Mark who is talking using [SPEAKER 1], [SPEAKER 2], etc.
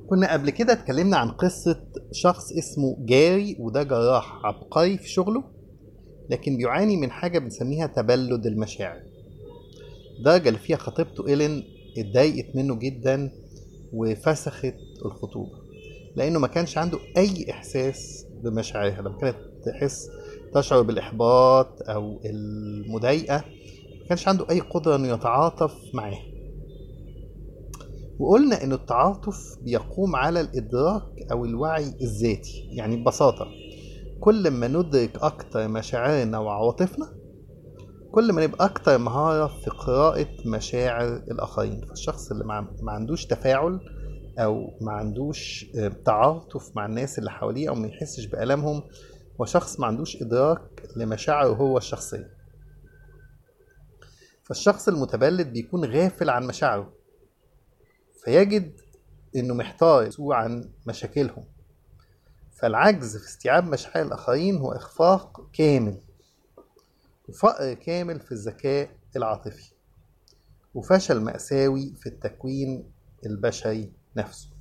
[SPEAKER 1] كنا قبل كده اتكلمنا عن قصة شخص اسمه جاري وده جراح عبقري في شغله لكن بيعاني من حاجة بنسميها تبلد المشاعر الدرجة اللي فيها خطيبته إيلين اتضايقت منه جدا وفسخت الخطوبة لأنه ما كانش عنده أي إحساس بمشاعرها لما كانت تحس تشعر بالإحباط أو المضايقة ما كانش عنده أي قدرة إنه يتعاطف معاها وقلنا إن التعاطف بيقوم على الإدراك أو الوعي الذاتي يعني ببساطة كل ما ندرك أكتر مشاعرنا وعواطفنا كل ما نبقى أكتر مهارة في قراءة مشاعر الآخرين فالشخص اللي ما ما عندوش تفاعل أو ما عندوش آه، تعاطف مع الناس اللي حواليه أو ما يحسش بألمهم هو شخص ما عندوش إدراك لمشاعره هو الشخصية فالشخص المتبلد بيكون غافل عن مشاعره فيجد إنه محتار يسوء عن مشاكلهم فالعجز في استيعاب مشاعر الآخرين هو إخفاق كامل وفقر كامل في الذكاء العاطفي وفشل مأساوي في التكوين البشري نفسه